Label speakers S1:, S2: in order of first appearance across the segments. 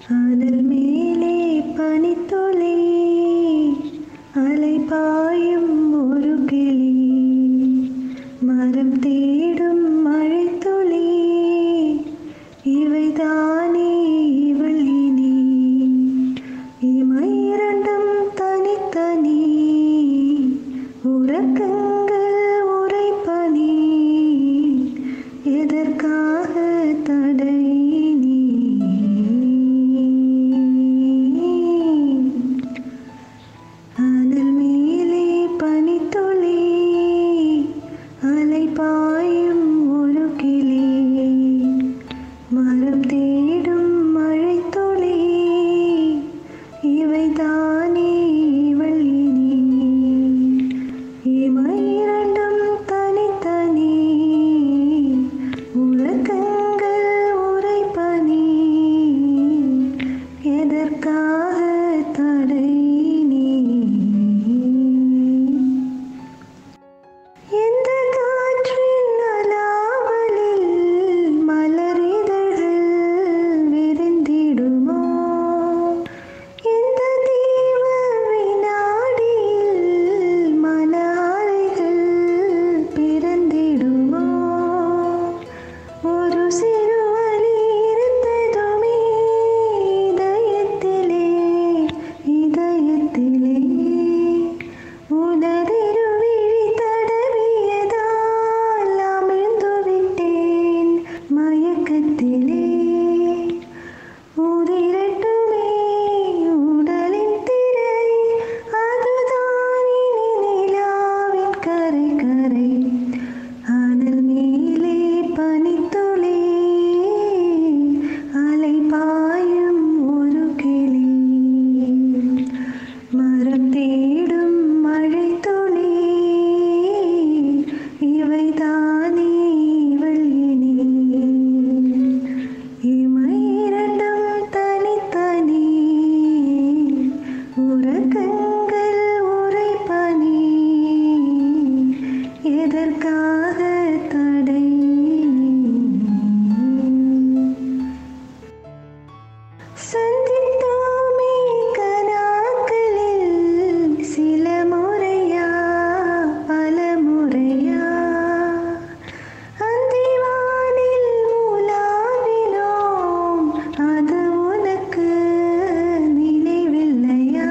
S1: அனல் மேலே பனித்துளி அலை பாயும் ஒரு கிளி மரம் தேடும் மழைத்துளி இவைதானே இவள் இனி இமை இரண்டும் தனித்தனி உறக்கங்கள் உரைப்பனி எதற்காக தடை நீ அனல் மேலே பனித்துளி அலை பாயும் ஒரு கிளி மரம் தேடும் மழைத்துளி இவைதானே இவள் இனி இமை இரண்டும் தனித்தனி உலகங்கள் உரைப்பனி எதற்காக தடை நீ எந்த காற்றின் அலாவலில் மலரிதழ்கள் விரிந்திடுமோ எந்த தீவ வினாடியில் மன அலைகள் பிறந்திடுமோ ஒரு சிறு வலி இருந்ததுமே இதயத்திலே இதயத்திலே உனதிருவிழி தடவியதால் அமிழ்ந்து விட்டேன் மயக்கத்திலே உதிரட்டுமே உடலின் திரை அதுதான் இனி நிலாவின் கரை கரை அனல் மேலே பனித்துளி அலை பாயும் ஒரு கிளி மரம் தேடும் மழை துளி இவைதானே இவள் இனி இமை இரண்டும் தனித்தனி உறக்கங்கள் உரைப்பனி எதற்காக தடை சந்தித்தோமே கனாக்களில் சில முறையா பல முறையா அந்திவானில் மூலாவினோம் அது உனக்கு நினைவில்லையா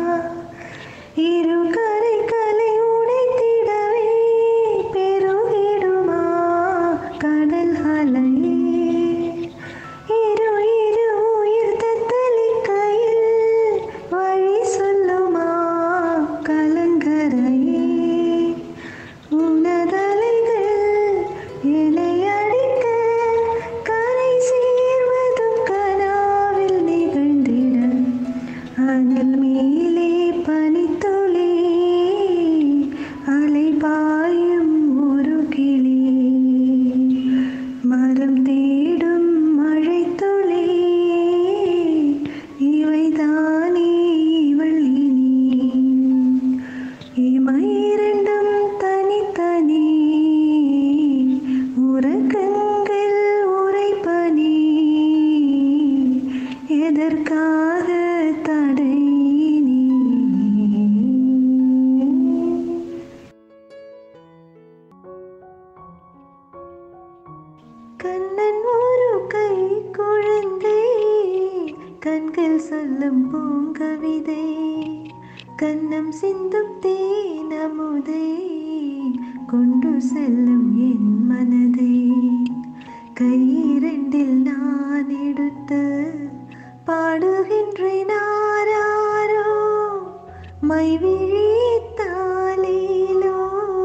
S1: இரு கரைகளை உடைத்திடவே பெருகிடுமா கடல் அலையே இரு இரு உயிர் தத்தளிக்கையில் வழி சொல்லுமா கலங்கரையே உனதலைகள் என்னை அடிக்க கரை சேர்வதும் கனாவில் நிகழ்ந்திட அனல் மேலே பனித்துளி அலை பாயும் ஒரு கிளி மரம் தேடும் மழைத்துளி இவைதானே இவள் இனி இமை இரண்டும் தனித்தனி உறக்கங்கள் உரைப்பனி எதற்காக தடை நீ கண்ணன் ஒரு கை குழந்தை கண்கள் சொல்லும் பூங்கவிதை கண்ணம் சிந்தும் தேனமுதை கொண்டு செல்லும் என் மனதை கையிரண்டில் நான் எடுத்து பாடுகின்றேன் ஆராரோ மைவிழித்தாலேலோ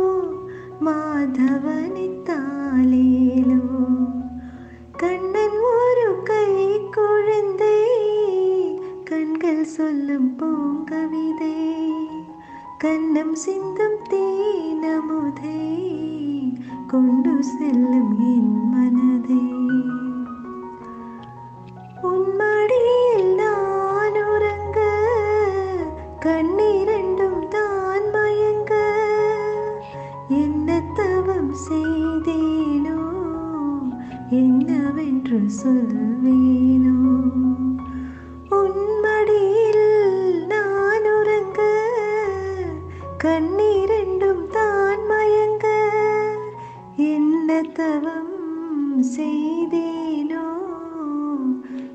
S1: மாதவனித்தாலேலோ கண்ணன் ஒரு கை குழந்தை கண்கள் சொல்லும் பூங்கவிதை கண்ணம் சிந்தும் தேனமுதை கொண்டு செல்லும் என் மனதை உன் மடியில் நான் உறங்க கண்ணிரண்டும் தான் மயங்க என்ன தவம் செய்தேனோ என்னவென்று சொல்வேனோ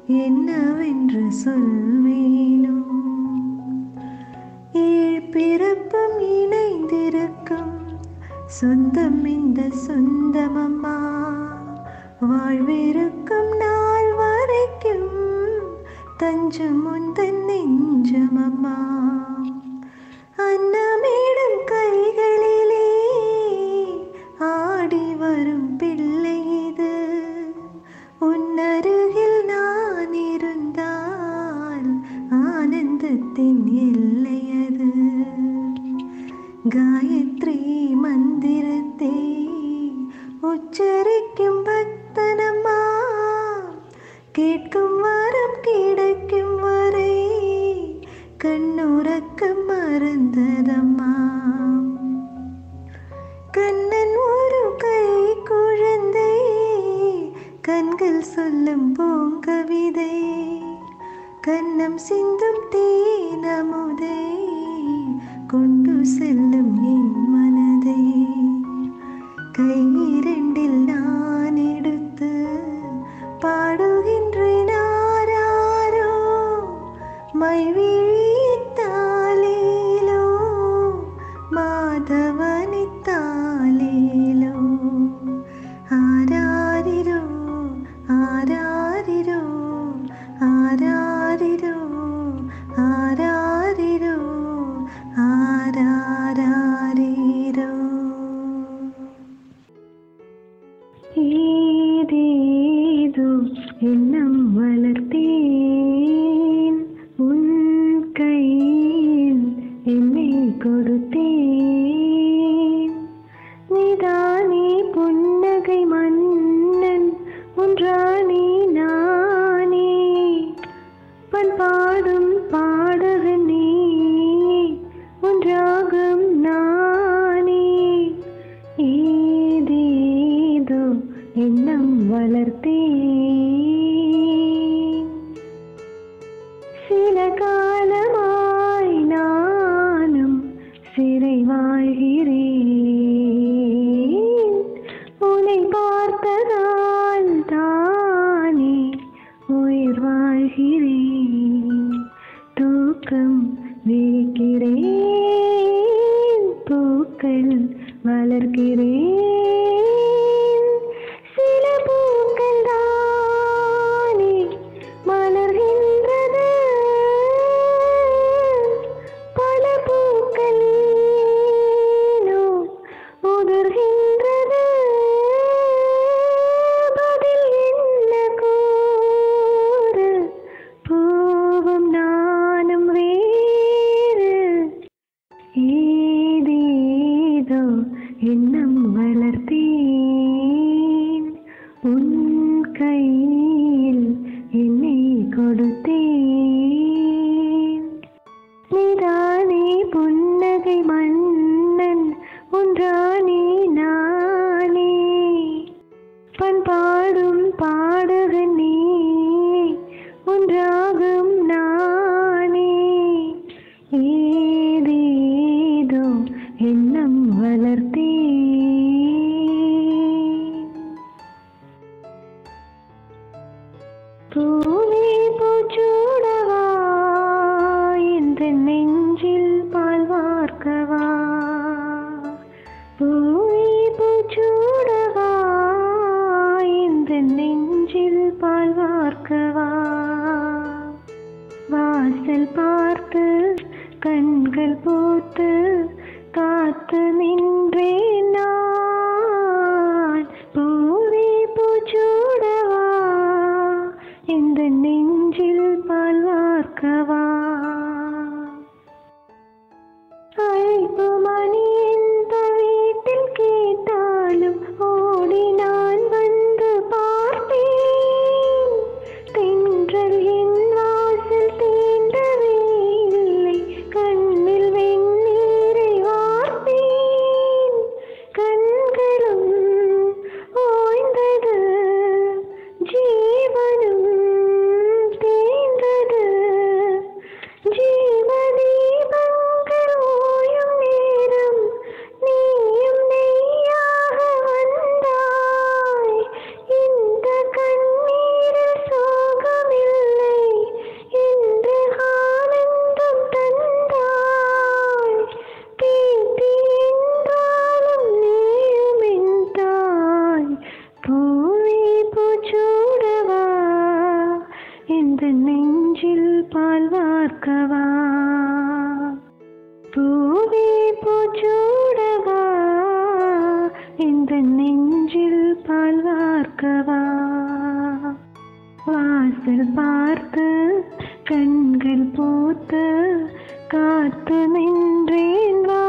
S1: என்னவென்று சொல்வேனோ ஏழ் பிறப்பும் இணைந்திருக்கும் சொந்தம் இந்த சொந்தமம்மா வாழ்விருக்கும் நாள் வரைக்கும் தஞ்சம் உந்தன் நெஞ்சமம்மா அன்னமேடும் கைகளிலே ஆடி வரும் பிள்ளை இது உன்னருகில் நான் இருந்தால் ஆனந்தத்தின் எல்லையது காயத்ரி மந்திரத்தை உச்சரிக்கும் பக்தனம்மா கேட்கும் வரம் கிடைக்கும் வரை கண்ணுறக்கம் மறந்ததம்மா கண்ணன் ஒரு கை குழந்தை கண்கள் சொல்லும் பூங்கவிதை கண்ணம் சிந்தும் தேனமுதை கொண்டு செல்லும் என் மனதை கை இரண்டில் நான் எடுத்து பாடுகின்றேன் ஆராரோ மைவிழித்தாலேலோ மாதவனித்தாலேலோ ஆராரிரோ ஆராரிரோ ஆராரிரோ ஆராரிரோ ஆராரிரோ ஏதேதோ எண்ணம் வளர்த்தேன் உன் கையில் என்னை கொடுத்தேன் நீதானே புன்னகை மன்னன் ஒன்றானே நானே பண்பாடும் பாடகனே ஒன்றாகும் நானே ஏதேதோ எண்ணம் வளர்த்தேன் சில காலமாய் நானும் சிறை வாழ்கிறேன் உன்னை பார்த்ததால் தானே உயிர் வாழ்கிறேன் தூக்கம் விழிக்கிறேன் பூக்கள் வளர்க்கிறேன் சில பூக்கள் தானே மலர்கின்றது பல பூக்கள் ஏனோ உதிர்கின்றது பதில் என்ன கூறு பூவும் நானும் வேறு ஏதேதோ எண்ணம் வளர்த்தேன் உன் கையில் என்னை கொடுத்தேன் நீதானே புன்னகை மன்னன் ஒன்றானே நானே பண்பாடும் பாடகனே ஒன்றாகும் நானே ஏதேதோ எண்ணம் வளர்த்தேன் பூவே பூச்சூடவா என்ற நெஞ்சில் பால் வார்க்கவா பூவே பூச்சூடவா என்ற நெஞ்சில் பால் வார்க்கவா வாசல் பார்த்து கண்கள் போத்து காத்து நின்றேன் நான் பூவே பூச்சூடவா இந்த நெஞ்சில் பால் வார்க்கவா அழைப்பு மணி எந்த வீட்டில் கேட்டாலும் ஓடி நான் வந்து பார்த்தேன் தென்றல் என் வாசல் தீண்டவே இல்லை கண்ணில் வெந்நீரை வார்த்தேன் கண்களும் ஓய்ந்தது ஜீவனும் தேய்ந்தது இந்த நெஞ்சில் பால் வார்க்கவா பூவே பூச்சூடவா இந்த நெஞ்சில் பால் வார்க்கவா வாசல் பார்த்து கண்கள் பூத்து காத்து நின்றேன் வா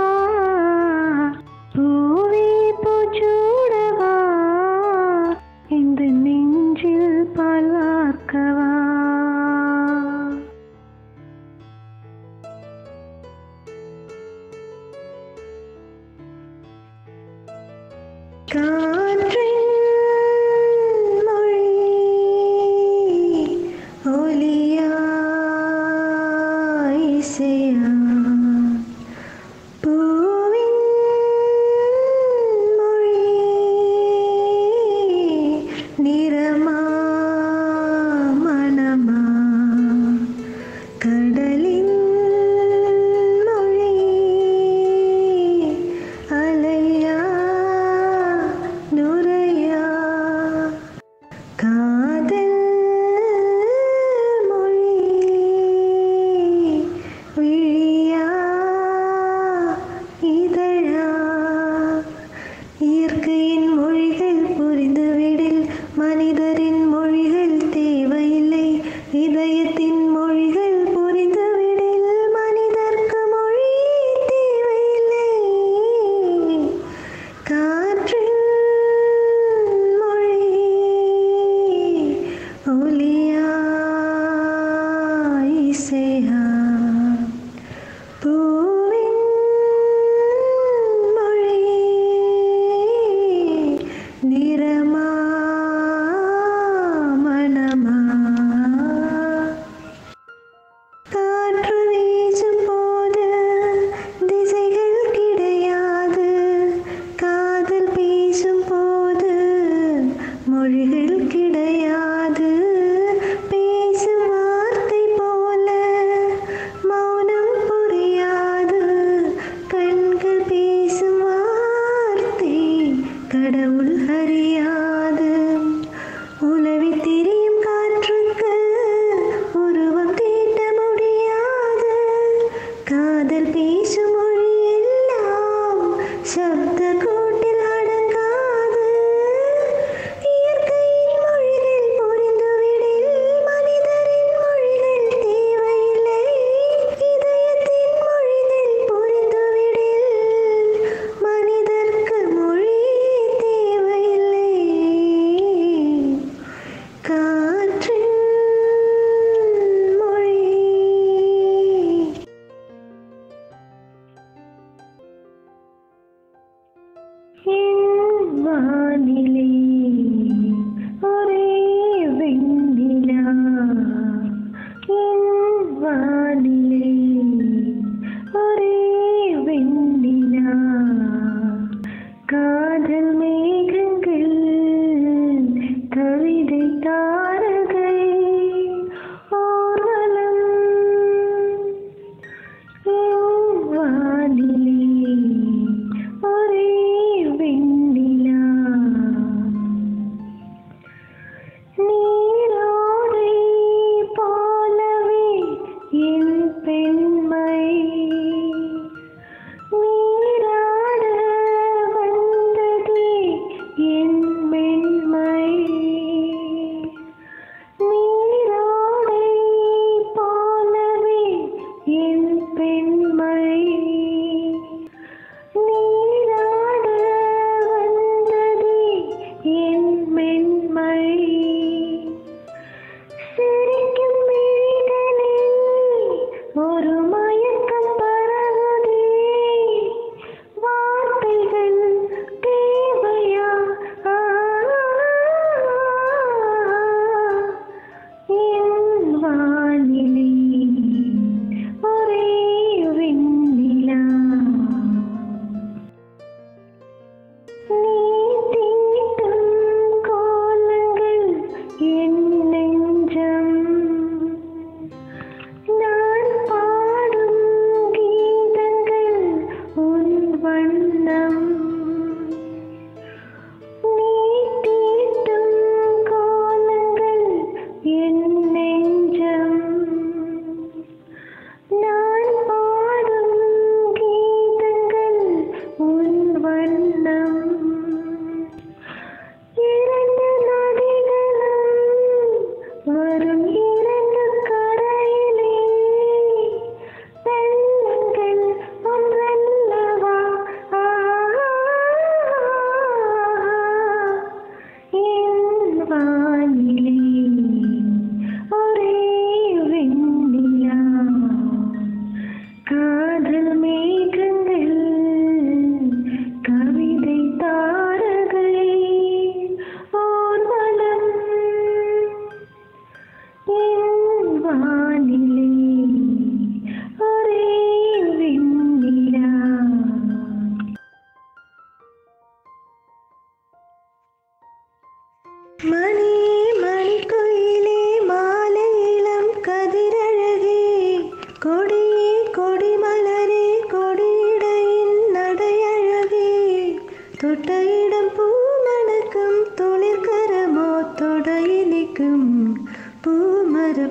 S1: பூவே பூச்சூடவா இந்த நெஞ்சில் பால் வார்க்கவா காற்றின் மொழி ஒலியா இசையா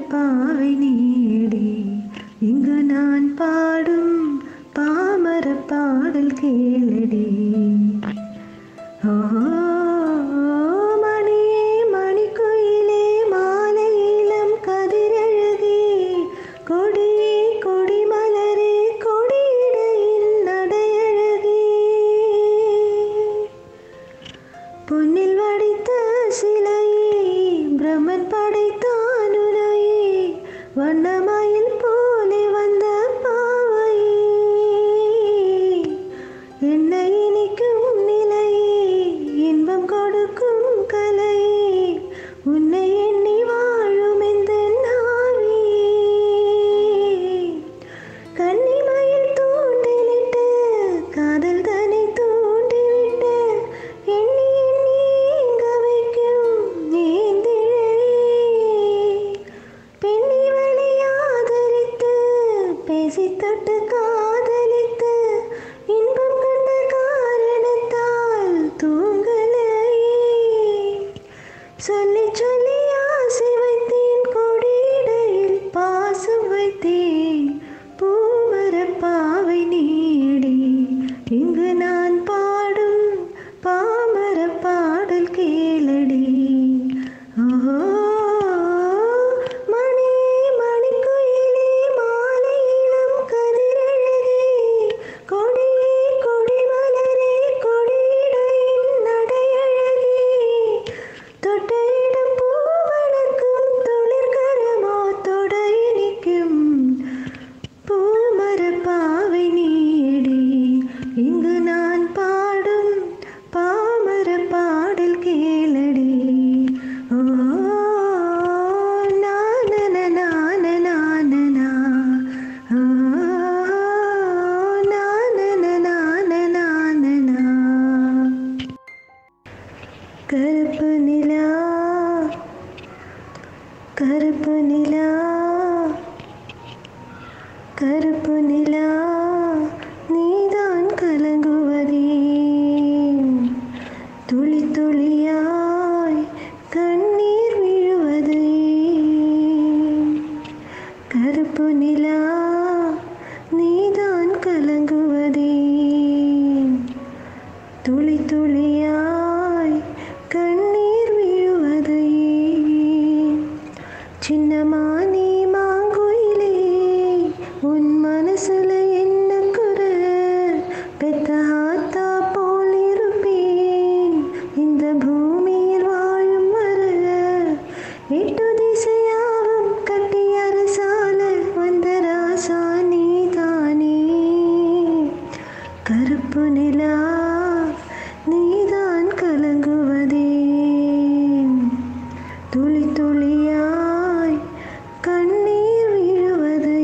S1: பாவை நீடி இங்கு நான் பாடும் பாமர பாடல் கேளடி ஓ மணியே மணிக்குயிலே மாலை இளம் கதிரழகே கொடியே கொடிமலரே கொடியிடையில் நடையழகே பொன்னில் வடித்த சிலையே பிரம்மன் படைத்தான் உனையே வண்ணமயில் போலே வந்த பாவையே என்னை இனிக்கும் நிலையே இன்பம் கொடுக்கும் கலையே உன்னை எண்ணி வாழும் இந்த நாவியே கன்னிமயில் தூண்டிலிட்டு காதல் தன்னை தூண்டிவிட்டு எண்ணி எண்ணி ஏங்க வைக்கும் நீந்திழையே பெண்ணி வழி ஆதரித்து பேசி தொட்டு காதலித்து இன்பம் கண்ட காரணத்தால் தூங்கலையே சொல்லி சொல்லி ஆசை வைத்தேன் கொடியிடையில் பாசம் வைத்தேன் பூமர பாவை நீடி இங்கு நான் பாடும் பாமர பாடல் கேளடி ஓஹோ மணி மணிக்குயிலே மாலை இளம் கதிரழகே கொடியே கொடிமலரே கொடியிடையின் நடையழகே தொட்ட இடம் பூவணக்கும் தொழிற்கரமோ தொடை நிற்கும் பூமர பாவை நீடி இங்கு நான் பாடும் பாமர பாடல் கேளடி ஓ நானன நான நானனா ஓ நானன நான நானனா கருப்பு நிலா கருப்பு நிலா கருப்பு நிலா நீதான் கலங்குவதே துளி துளியாய் கண்ணீர் விழுவதே கருப்பு நிலா நீதான் கலங்குவதே துளி துளியாய் கண்ணீர் விழுவதே சின்னமானே மாங்குயிலே உன் மனசுல என்ன குறை பெத்த ஆத்தா போல் இருப்பேன் இந்த பூமியில் வாழும் வர எட்டு திசையாவும் கட்டி அரசால வந்த ராசா நீதானே கருப்பு நிலா நீதான் கலங்குவதே துளி துளியாய் கண்ணீர் விழுவதே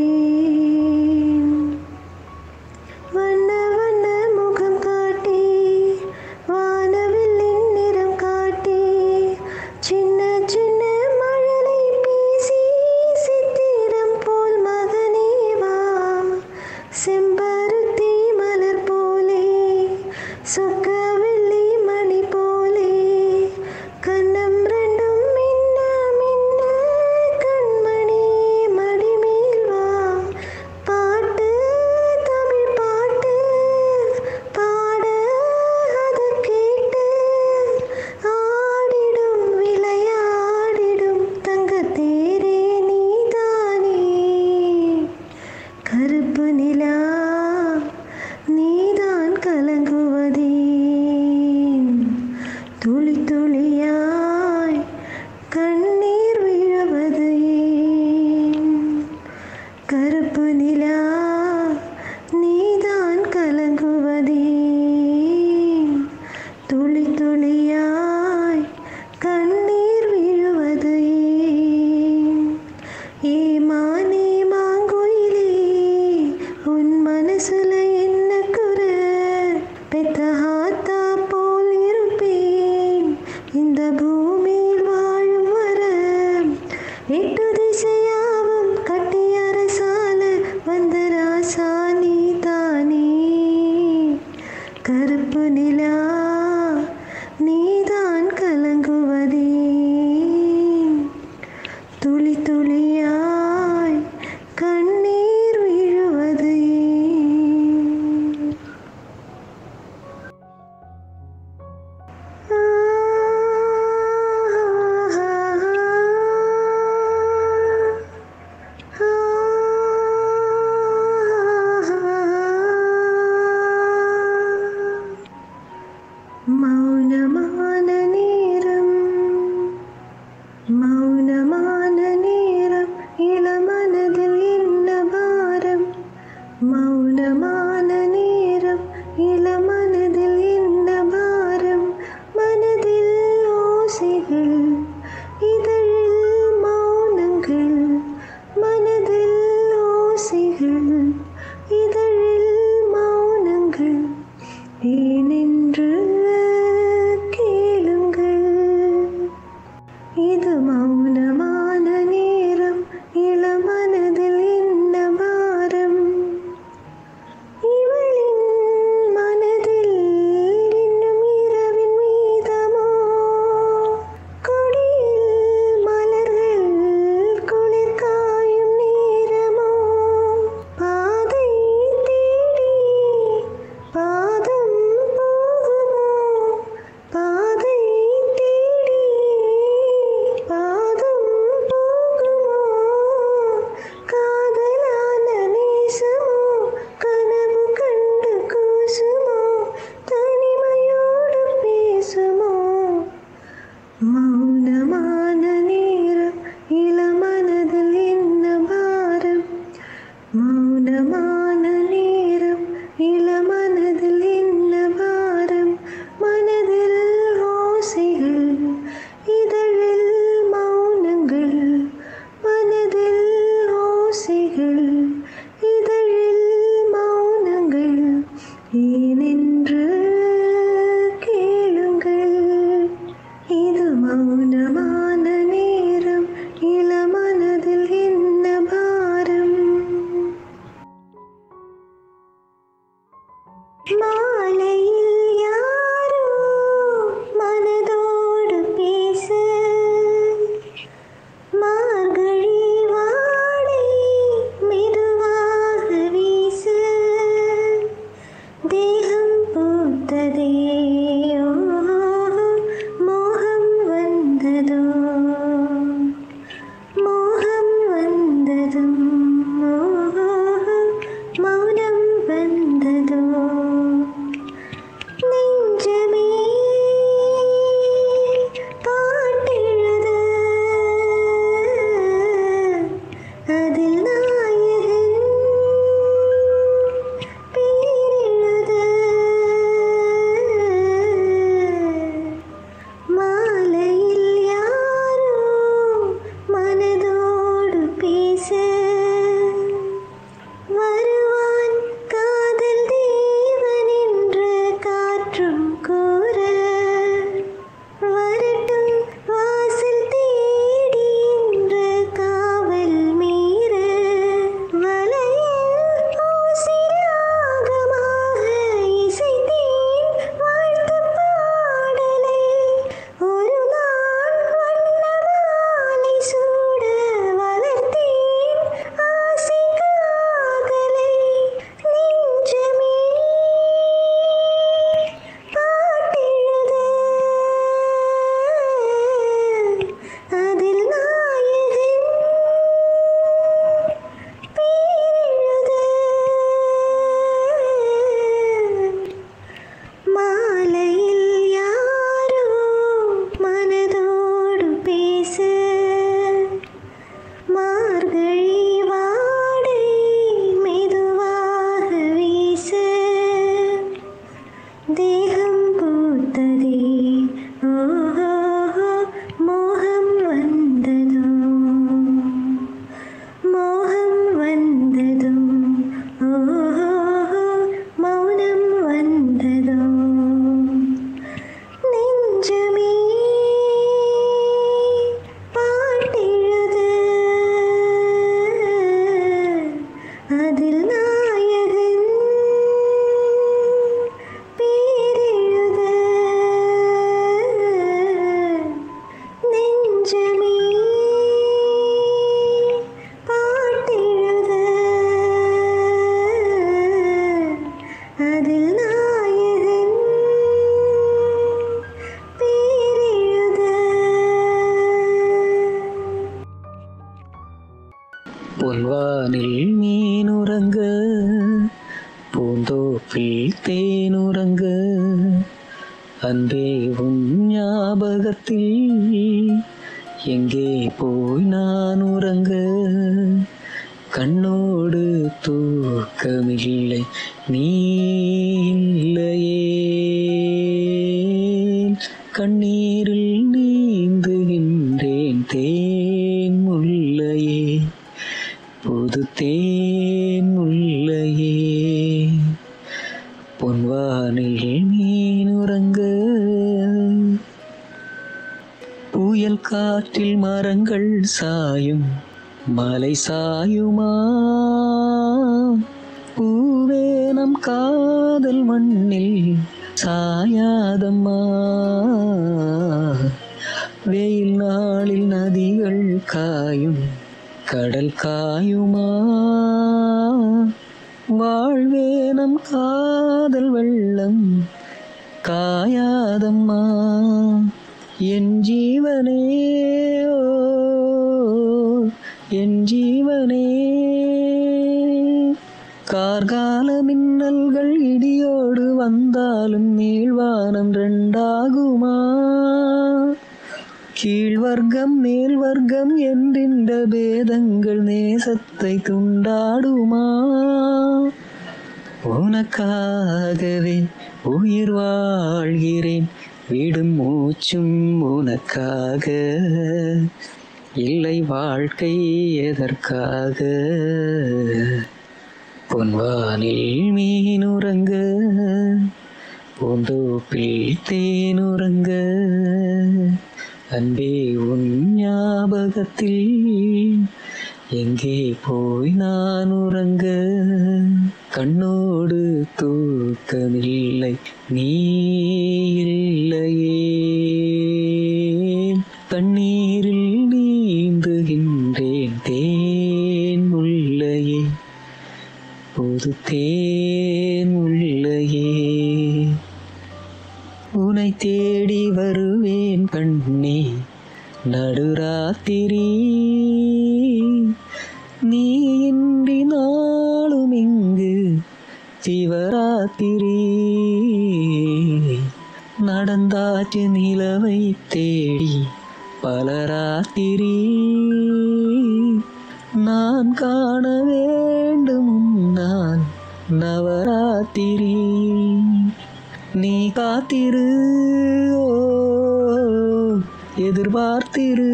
S1: வண்ண வண்ண முகம் காட்டி வானவில்லின் நிறம் காட்டி சின்ன சின்ன மழலை பேசி சித்திரம் போல் மகனே வா செம்பருத்தி மலர் போலே சொக்கவெள்ளி மணி போலே கண்ணம் ரெண்டும் மின்ன மின்ன கண்மணி மடிமேல் வா பாட்டு தமிழ் பாட்டு பாட அது கேட்டு ஆடிடும் விளையாடிடும் தங்கத்தேரே நீதானே கருப்பு நிலா நீதான் கலங்குவதே துளி துளியாய் கண்ணீர் விழுவதே கருப்பு நிலா நீதான் கலங்குவதே துளி துளியாய் கண்ணீர் விழுவதே ஏ மானே மாங்குயிலே உன் மனசுல என்ன குறை பெத்த ஆத்தா போல் இருப்பேன் இந்த பூமியில் வாழும் வர எட்டு திசையாவும் கட்டி அரசால வந்த ராசா நீ தானே கருப்பு நிலா நீதான் கலங்குவதே துளி துளி துளியாய் கண்ணீர் விழுவது ஏன்? மௌனமான நேரம் மௌனமான நேரம்
S2: பொன்வானில் மீனுறங்க பூந்தோப்பில் தேனுறங்க அன்பே உன் ஞாபகத்தில் எங்கே போய் நான் உறங்க கண்ணோடு தூக்கமில்லை நீ இல்லையே கண்ணீரில் நீந்துகின்றேன் தேன் முல்லையே புது தேன் முல்லையே பொன்வானில் மீனுறங்க புயல் காற்றில் மரங்கள் சாயும் மலை சாயுமா பூவே நம் காதல் மண்ணில் சாயாதம்மா வெயில் நாளில் நதிகள் காயும் கடல் காயுமா வாழ்வே நம் காதல் வெள்ளம் காயாதம்மா என் ஜீவனே ஓ, என் ஜீவனே கார்கால மின்னல்கள் இடியோடு வந்தாலும் நீழ்வானம் ரெண்டாகுமா கீழ்வர்க்கம் மேல் வர்க்கம் என்றின்ற பேதங்கள் நேசத்தை துண்டாடுமா உனக்காகவே உயிர் வாழ்கிறேன் விடும் மூச்சும் உனக்காக இல்லை வாழ்க்கை எதற்காக பொன்வானில் மீனுறங்க பூந்தோப்பில் தேனுறங்க அன்பே உன் ஞாபகத்தில் எங்கே போய் நான் உறங்க கண்ணோடு தூக்கமில்லை நீ இல்லையே கண்ணீரில் நீந்துகின்றேன் தேன் முல்லையே புது தேன் முல்லையே உனை தேடி வருவேன் கண்ணே நடுராத்திரி நீ இன்றி நாளும் இங்கு சிவராத்திரி நடந்தாச்சு நிலவை தேடி பலராத்திரி நான் காண வேண்டும் நான் நவராத்திரி நீ காத்திரு ஓ, எதிர்பார்த்திரு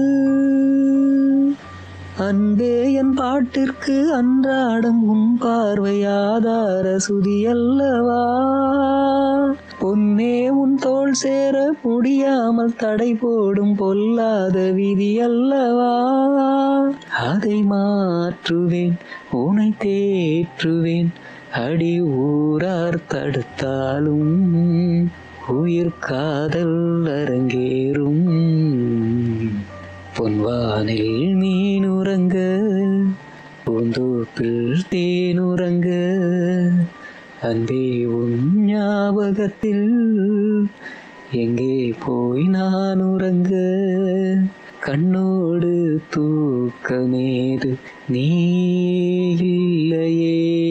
S2: அன்பே என் பாட்டிற்கு அன்றாடம் உன் பார்வை ஆதார சுதி அல்லவா பொன்னே உன் தோள் சேர முடியாமல் தடை போடும் பொல்லாத விதி அல்லவா அதை மாற்றுவேன் உனை தேற்றுவேன் அடி ஊரார் தடுத்தாலும் உயிர் காதல் அரங்கேறும் பொன்வானில் மீனுறங்க பூந்தோப்பில் தேனுறங்க அன்பே உன் ஞாபகத்தில் எங்கே போய் நான் உறங்க கண்ணோடு தூக்கமேது நீ இல்லையே